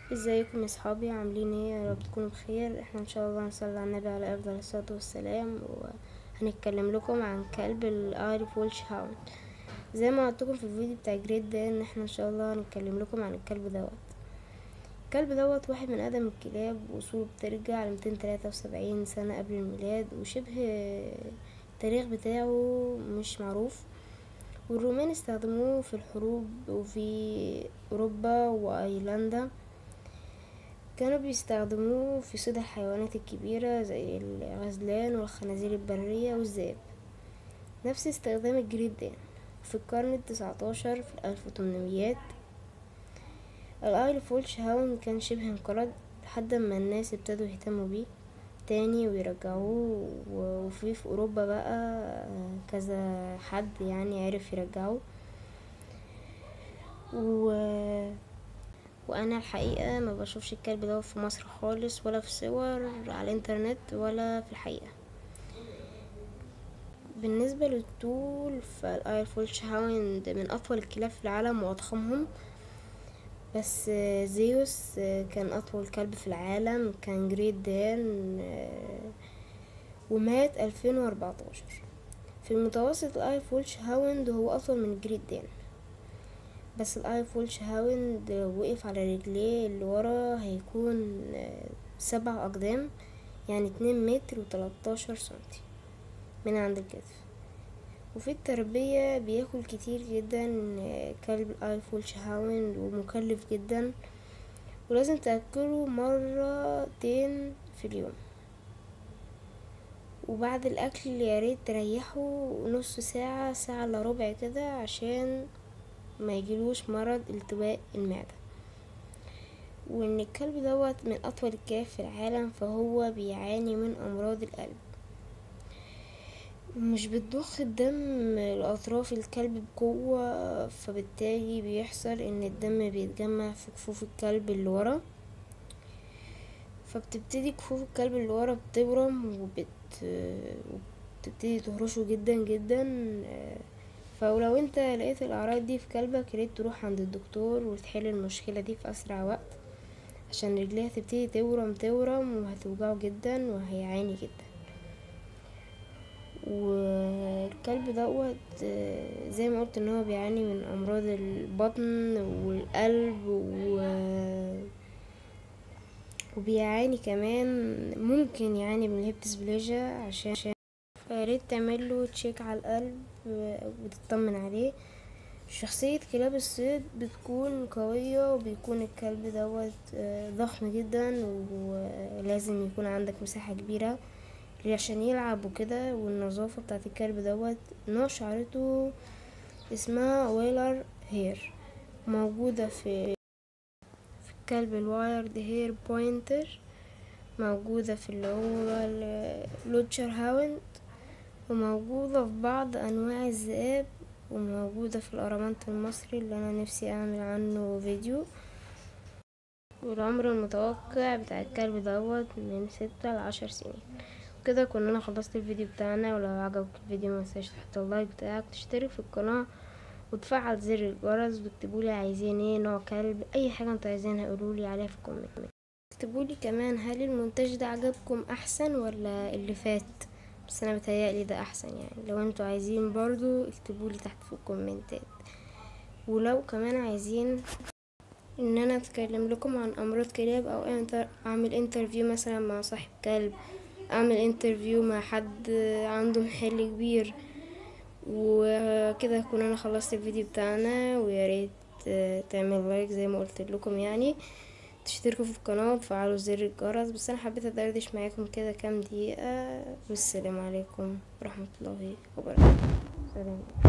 ازيكم يا صحابي عاملين ايه يا رب تكونوا بخير احنا ان شاء الله نصلي على النبي على افضل الصلاه والسلام وهنتكلم لكم عن كلب الايري فولش هاوند زي ما قلت لكم في الفيديو بتاع جريد ده ان احنا ان شاء الله هنتكلم لكم عن الكلب دوت الكلب دوت واحد من اقدم الكلاب واصوله بترجع لميتين تلاتة وسبعين سنه قبل الميلاد وشبه التاريخ بتاعه مش معروف والرومان استخدموه في الحروب وفي اوروبا وايرلندا كانوا بيستخدموه في صيد الحيوانات الكبيرة زي الغزلان والخنازير البرية والذئاب نفس استخدام الجريدان في القرن التسعتاشر في الألف وتمنميات الآيل فولش هاوند كان شبه انقرض لحد ما الناس ابتدوا يهتموا بيه تاني ويرجعوه وفي في أوروبا بقى كذا حد يعني عرف يرجعه و وانا الحقيقه ما بشوفش الكلب ده في مصر خالص ولا في صور على الانترنت ولا في الحقيقه بالنسبه للطول فالاير فولش هاوند من اطول الكلاب في العالم واضخمهم بس زيوس كان اطول كلب في العالم كان جريت دان ومات ألفين وأربعتاشر في المتوسط الاير فولش هاوند هو اطول من جريت دان بس الاي فولش هاوند وقف على رجليه اللي ورا هيكون سبع اقدام يعني اتنين متر وتلاتاشر سنتي من عند الكتف وفي التربية بياكل كتير جدا كلب الاي فولش هاوند ومكلف جدا ولازم تأكله مرتين في اليوم وبعد الاكل ياريت تريحه نص ساعة ساعة الا ربع كده عشان ما يجيلوش مرض التواء المعدة وان الكلب دوت من اطول الكلاب في العالم فهو بيعاني من امراض القلب مش بتضخ الدم لاطراف الكلب بقوة فبالتالي بيحصل ان الدم بيتجمع في كفوف الكلب اللي ورا فبتبتدي كفوف الكلب اللي ورا بتورم وبت... وبتبتدي تهرشه جدا جدا فلو انت لقيت الاعراض دي في كلبك ياريت تروح عند الدكتور وتحل المشكلة دي في اسرع وقت عشان رجليها تبتدي تورم تورم وهتوجعه جدا وهيعاني جدا والكلب دوت زي ما قلت ان هو بيعاني من امراض البطن والقلب و وبيعاني كمان ممكن يعني من الهيبتسبليجيا عشان فياريت تعمله تشيك على القلب وتطمن عليه شخصية كلاب الصيد بتكون قوية وبيكون الكلب دوت ضخم جدا ولازم يكون عندك مساحة كبيرة عشان يلعب وكده والنظافة بتاعت الكلب دوت نوع شعرته اسمها ويلر هير موجودة في في الكلب الوايرد هير بوينتر موجودة في اللي هو اللوتشر هاوند وموجودة في بعض أنواع الذئاب وموجودة في الأرامنت المصري اللي أنا نفسي أعمل عنه فيديو والعمر المتوقع بتاع الكلب دوت من ستة لعشر سنين كده كنا خلصت الفيديو بتاعنا ولو عجبك الفيديو متنساش تحط اللايك بتاعك وتشترك في القناة وتفعل زر الجرس واكتبولي عايزين ايه نوع كلب اي حاجة انتوا عايزينها قولولي عليها في الكومنت اكتبولي كمان هل المونتاج ده عجبكم احسن ولا اللي فات بس انا بتهيألي ده احسن يعني لو انتوا عايزين برضو اكتبولي تحت في الكومنتات ولو كمان عايزين ان انا اتكلم لكم عن امراض كلاب او انتر اعمل انترفيو مثلا مع صاحب كلب اعمل انترفيو مع حد عنده محل كبير وكده اكون انا خلصت الفيديو بتاعنا ويا ريت تعمل لايك زي ما قلت لكم يعني تشتركوا في القناة وتفعلوا زر الجرس بس انا حبيت ادردش معاكم كده كام دقيقة والسلام عليكم ورحمة الله وبركاته سلام